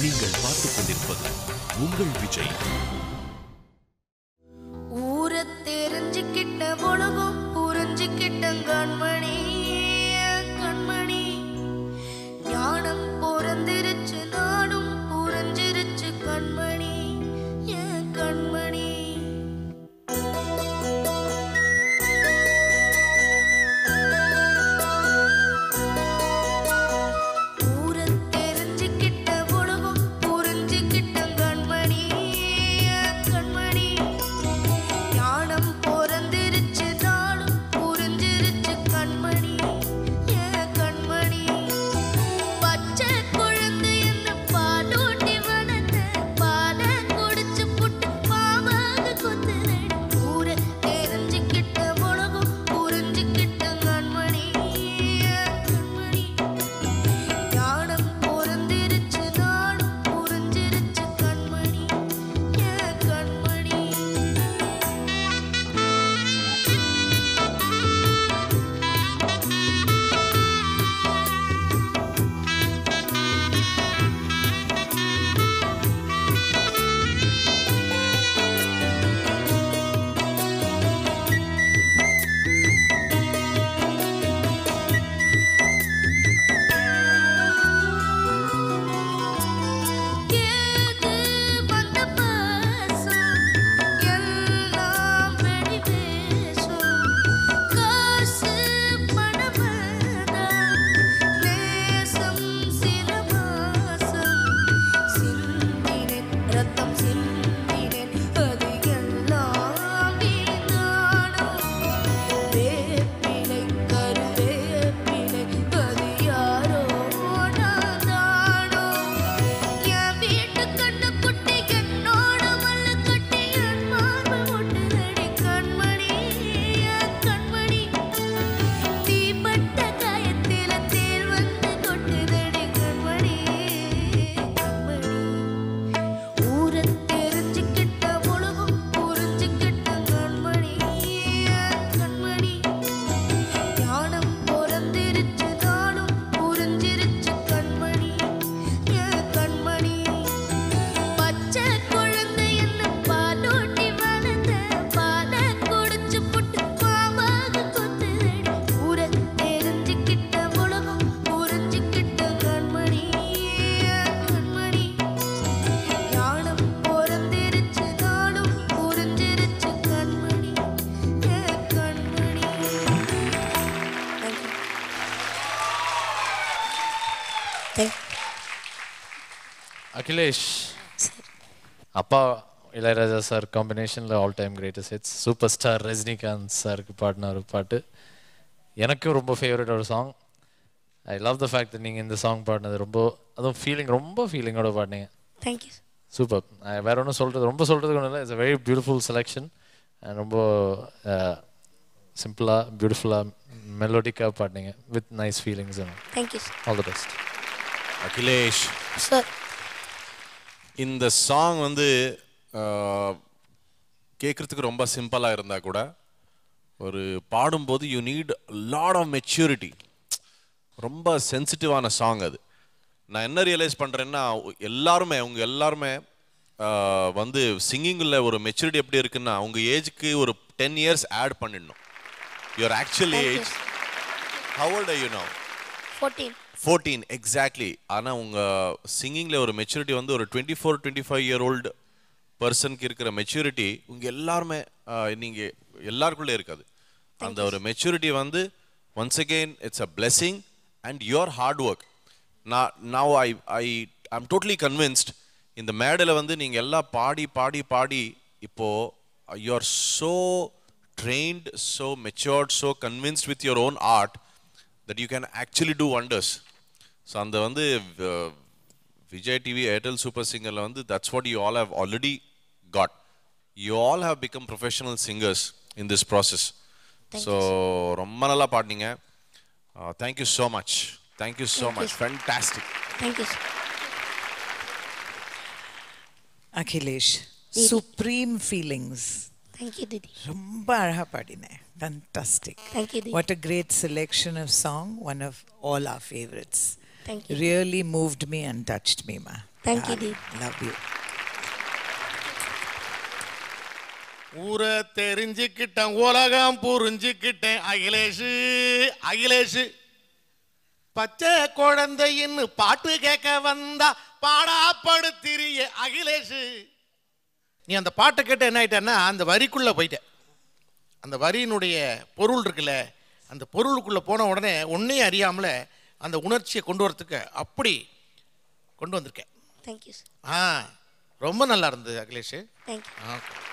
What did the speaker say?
நீங்கள் பார்த்துக் கொண்டிருப்பது உங்கள் விஜய் ஊரை தெரிஞ்சுக்கிட்ட உலகம் புரிஞ்சுக்கிட்ட கண்மணி கண்மணி ஞானம் பிறந்திருச்சு நானும் புரிஞ்சிருச்சு கண்மணி என் கண்மணி ஊரை தெரிஞ்சுக்கிட்ட உலகம் புரிஞ்சுக்கிட்ட கண்மணி என் கண்மணி ஞானம் பிறந்திருச்சு நானும் புரிஞ்சிருச்சு கண்மணி என் கண்மணி பச்சை குழந்தை என்ன பாலூட்டி வளர்த்த பால குடிச்சு புட்டு பாவாக கொத்துதடி ஊரை தெரிஞ்சுக்கிட்ட உலகம் புரிஞ்சுக்கிட்ட கண்மணி என் கண்மணி ஞானம் பிறந்திருச்சு நானும் புரிஞ்சிருச்சு கண்மணி என் கண்மணி ஏது வந்த பாசம் எல்லாம் வெடி வேஷம் காசு பணமதா நேசம் சில மாசம் சிந்தினேன் ரத்தம் சிந்தினேன் அது எல்லாம் வீணானோ வேப்பிலை கருவேப்பிலை அது யாரோ நான் தானோ என் வீட்டு கண்ணு குட்டி என்னோட மல்லு கட்டி என் மார்பு ஒட்டுதடி கண்மணி என் கண்மணி தீப்பட்ட காயத்தில தேர் வந்து கொட்டுதடி கண்மணி கண்மணி ஊரை தெரிஞ்சுக்கிட்ட உலகம் புரிஞ்சுக்கிட்ட கண்மணி என் கண்மணி ஞானம் பிறந்திருச்சு நானும் புரிஞ்சிருச்சு கண்மணி என் கண்மணி பச்சை குழந்தை என்ன பாலூட்டி வளர்ந்த பால குடிச்சு புட்டு பாவாக கொத்துதடி ஊரை தெரிஞ்சுக்கிட்ட உலகம் புரிஞ்சுக்கிட்ட கண்மணி என் கண்மணி ஞானம் பிறந்திருச்சு நானும் புரிஞ்சிருச்சு கண்மணி என் கண்மணி தேங்க்யூ அகிலேஷ் அப்பா இளையராஜா சார் காம்பினேஷனில் all time greatest hits super star Rajinikanth சாருக்கு பாடின ஒரு பாட்டு எனக்கும் ரொம்ப ஃபேவரட் ஒரு song I love the fact நீங்கள் இந்த சாங் பாடினது ரொம்ப அதுவும் ஃபீலிங் ரொம்ப ஃபீலிங்கோட பாடினீங்க தேங்க்யூ சூப்பர் வேற ஒன்றும் சொல்கிறது ரொம்ப சொல்கிறதுக்கு ஒன்றும் இல்லை இட்ஸ் வெரி பியூட்டிஃபுல் செலெக்ஷன் ரொம்ப சிம்பிளாக பியூட்டிஃபுல்லாக மெலோடிக்காக பாடினீங்க with nice feelings thank you all the best Akhilesh sir இந்த சாங் வந்து கேட்குறதுக்கு ரொம்ப சிம்பிளாக இருந்தால் கூட ஒரு பாடும்போது you need lot of maturity ரொம்ப சென்சிட்டிவான சாங் அது நான் என்ன ரியலைஸ் பண்ணுறேன்னா எல்லாருமே அவங்க எல்லாருமே ஆஹ், வந்து சிங்கிங்கில் ஒரு மெச்சூரிட்டி எப்படி இருக்குன்னா உங்க ஏஜ்க்கு ஒரு டென் இயர்ஸ் ஆட் பண்ணிடணும் your actual age how old you know fourteen fourteen exactly ஆனால் உங்கள் சிங்கிங்கில் ஒரு மெச்சூரிட்டி வந்து ஒரு twenty four twenty five year old பர்சனுக்கு இருக்கிற மெச்சூரிட்டி உங்கள் எல்லாருமே நீங்கள் எல்லாருக்குள்ளே இருக்காது அந்த ஒரு மெச்சூரிட்டி வந்து once again it's a blessing and your hard work நான் now I I I'm totally convinced இந்த மேடையில் வந்து நீங்கள் எல்லாம் பாடி பாடி பாடி இப்போது you are so trained so matured so convinced with your own art that you can actually do wonders so அந்த வந்து ah, Vijay TV Airtel super சிங்கரில் வந்து that's what you all have already got you all have become professional singers in this process so ரொம்ப நல்லா பாடினீங்க thank you so much thank you so much fantastic thank you sir Akhilesh supreme feelings thank you Didi ரொம்ப அழகா பாடினேன் fantastic Thank you, Didi. What a great selection of song one of all our favourites Thank you. Really moved me and touched me மா thank you Didi love you ஊரை தெரிஞ்சுக்கிட்டேன் உலகம் புரிஞ்சுக்கிட்டேன் அகிலேஷு அகிலேஷு பச்சை குழந்தைன்னு பாட்டு கேட்க வந்தா பாடாப்படுத்திரிய அகிலேஷு நீ அந்த பாட்டை கேட்ட என்ன ஆயிட்டேன்னா அந்த வரிக்குள்ள போயிட்ட அந்த வரியினுடைய பொருள் இருக்குல்ல அந்த பொருளுக்குள்ள போன உடனே ஒன்னே அறியாமல அந்த உணர்ச்சியை கொண்டு வரதுக்கு அப்படி கொண்டு வந்திருக்கேன் தேங்க்யூ சார் ஆ ரொம்ப நல்லா இருந்தது அகிலேஷ் தேங்க்யூ ஓகே